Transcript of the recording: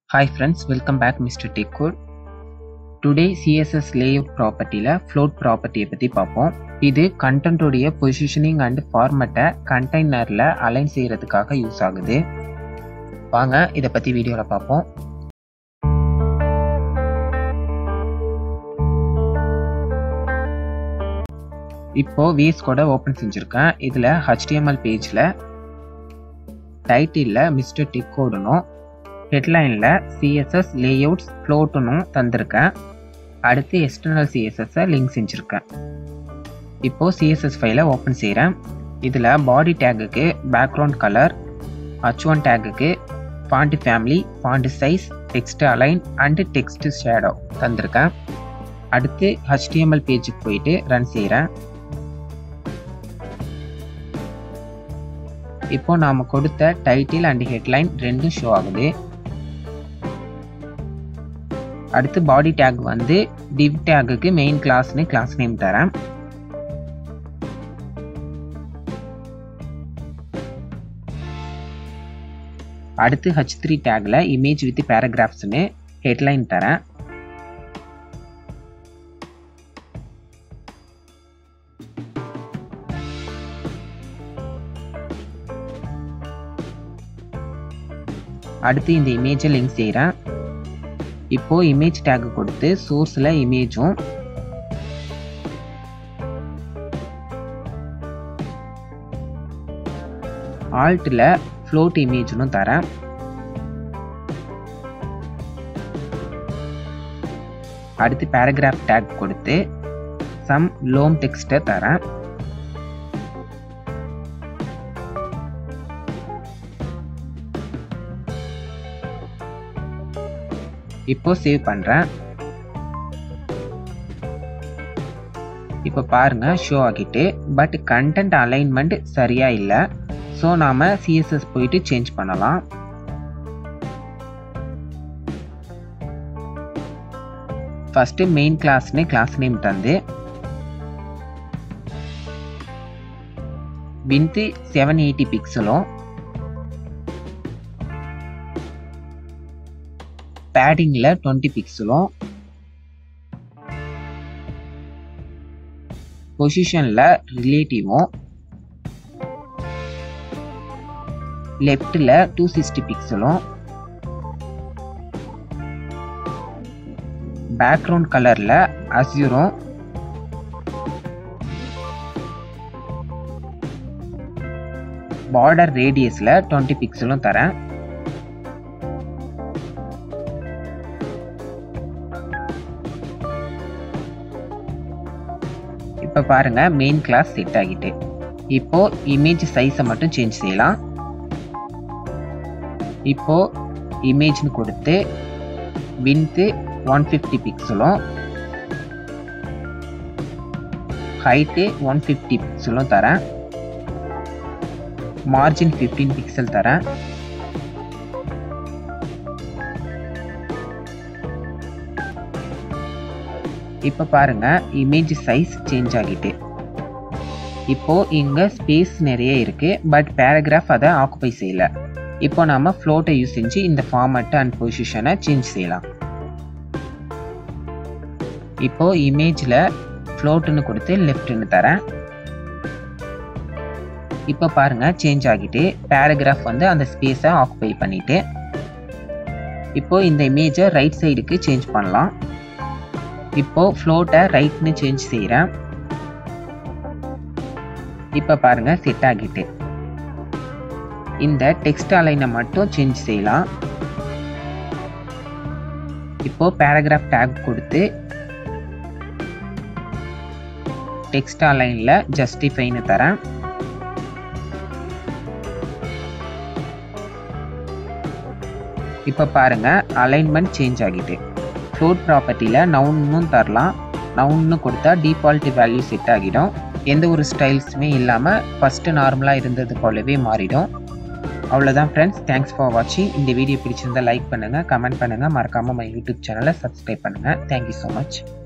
Hi friends, welcome back Mr. Tech Code. Today CSS layout ப்ராப்பர்ட்டியில் float ப்ராப்பர்ட்டியை பற்றி பார்ப்போம் இது கண்டென்ட்டோடைய பொசிஷனிங் அண்ட் ஃபார்மேட்டை கண்டெய்னரில் அலைன் செய்கிறதுக்காக யூஸ் ஆகுது வாங்க இதை பற்றி வீடியோவில் பார்ப்போம் இப்போ விஎஸ் கோட ஓப்பன் செஞ்சுருக்கேன் இதில் ஹெச்டிஎம்எல் பேஜில் டைட்டிலில் மிஸ்டர் டெக் கோடுனும் ஹெட்லைனில் சிஎஸ்எஸ் லேஅவுட்ஸ் ஃப்ளோட்டுனும் தந்திருக்கேன் அடுத்து எக்ஸ்டர்னல் சிஎஸ்எஸ்ஸை லிங்க் செஞ்சுருக்கேன் இப்போது சிஎஸ்எஸ் ஃபைலை ஓப்பன் செய்கிறேன் இதில் பாடி டேக்குக்கு பேக்ரவுண்ட் கலர் ஹச் ஒன் டேக்குக்கு font family font size text align and text shadow தந்திருக்கேன் அடுத்து ஹெச்டிஎம்எல் பேஜுக்கு போயிட்டு ரன் செய்கிறேன் இப்போ நாம் கொடுத்த டைட்டில் அண்ட் ஹெட்லைன் ரெண்டும் ஷோ ஆகுது அடுத்து பாடி டேக் வந்து டிவ் டேக்குக்கு மெயின் கிளாஸ்னு கிளாஸ் நேம் தரேன் அடுத்து ஹச் த்ரீ டேக்ல இமேஜ் வித் பேராகிராஃப்ஸ்னு ஹெட்லைன் தரேன் அடுத்து இந்த இமேஜை லிங்க் செய்கிறேன் இப்போ இமேஜ் டேக் கொடுத்து சோர்ஸில் இமேஜும் ஆல்ட்டில் ஃப்ளோட் இமேஜ்னு தரேன் அடுத்து பேராகிராஃப் டேக் கொடுத்து சம் லோம் டெக்ஸ்ட்டை தரேன் இப்போ சேவ் பண்ணுறேன் இப்போ பாருங்க ஷோ ஆகிட்டு பட் கண்டென்ட் அலைன்மெண்ட் சரியா இல்லை ஸோ நாம் சிஎஸ்எஸ் போயிட்டு சேஞ்ச் பண்ணலாம் ஃபஸ்ட்டு மெயின் கிளாஸ்னு கிளாஸ் நேம் தந்து வின்த்து செவன் எயிட்டி பிக்சலும் பேடிங்கில் டுவெண்ட்டி பிக்சலும் பொசிஷனில் ரிலேட்டிவும் லெஃப்டில் டூ சிக்ஸ்டி பிக்சலும் பேக்ரவுண்ட் கலரில் அஸ்யூரும் பார்டர் ரேடியஸில் டுவெண்ட்டி பிக்சலும் தரேன் இப்போ பாருங்க மெயின் கிளாஸ் செட் ஆகிட்டு இப்போ இமேஜ் சைஸை மட்டும் சேஞ்ச் செய்யலாம் இப்போ இமேஜ்னு கொடுத்து வின்த்து ஒன் ஃபிஃப்டி பிக்சலும் ஹைட்டு ஒன் ஃபிஃப்டி பிக்சலும் தரேன் மார்ஜின் ஃபிஃப்டீன் பிக்சல் தரேன் இப்போ பாருங்க இமேஜ் சைஸ் சேஞ்ச் ஆகிட்டு இப்போ இங்க ஸ்பேஸ் நிறைய இருக்கு பட் பேராகிராஃப் அதை ஆக்குபை செய்யல இப்போ நாம ஃப்ளோட்டை யூஸ் செஞ்சு இந்த ஃபார்மட் அண்ட் பொசிஷனை சேஞ்ச் செய்யலாம் இப்போ இமேஜில் ஃப்ளோட்டுன்னு கொடுத்து லெஃப்ட்னு தரேன் இப்போ பாருங்க சேஞ்ச் ஆகிட்டு பேராகிராஃப் வந்து அந்த ஸ்பேஸை ஆக்குபை பண்ணிட்டு இப்போ இந்த இமேஜை ரைட் சைடுக்கு சேஞ்ச் பண்ணலாம் இப்போ ஃப்ளோட்டை ரைட்னு சேஞ்ச் செய்கிறேன் இப்போ பாருங்க செட் ஆகிட்டு இந்த டெக்ஸ்ட் அலைனை மட்டும் சேஞ்ச் செய்யலாம் இப்போ பேராகிராஃப் டேக் கொடுத்து டெக்ஸ்ட் அலைனில் ஜஸ்டிஃபைன்னு தரேன் இப்போ பாருங்க அலைன்மெண்ட் சேஞ்ச் ஆகிட்டு ஃப்ளோட் ப்ராப்பர்ட்டியில் நவுன்னும் தரலாம் நவுன்னு கொடுத்தா டிஃபால்ட் வேல்யூ செட் ஆகிடும் எந்த ஒரு ஸ்டைல்ஸுமே இல்லாமல் ஃபஸ்ட்டு நார்மலாக இருந்தது போலவே மாறிடும் அவ்வளோதான் ஃப்ரெண்ட்ஸ் தேங்க்ஸ் ஃபார் வாட்சிங் இந்த வீடியோ பிடிச்சிருந்தால் லைக் பண்ணுங்கள் கமெண்ட் பண்ணுங்கள் மறக்காமல் மை யூடியூப் சேனலை சப்ஸ்கிரைப் பண்ணுங்கள் தேங்க்யூ ஸோ மச்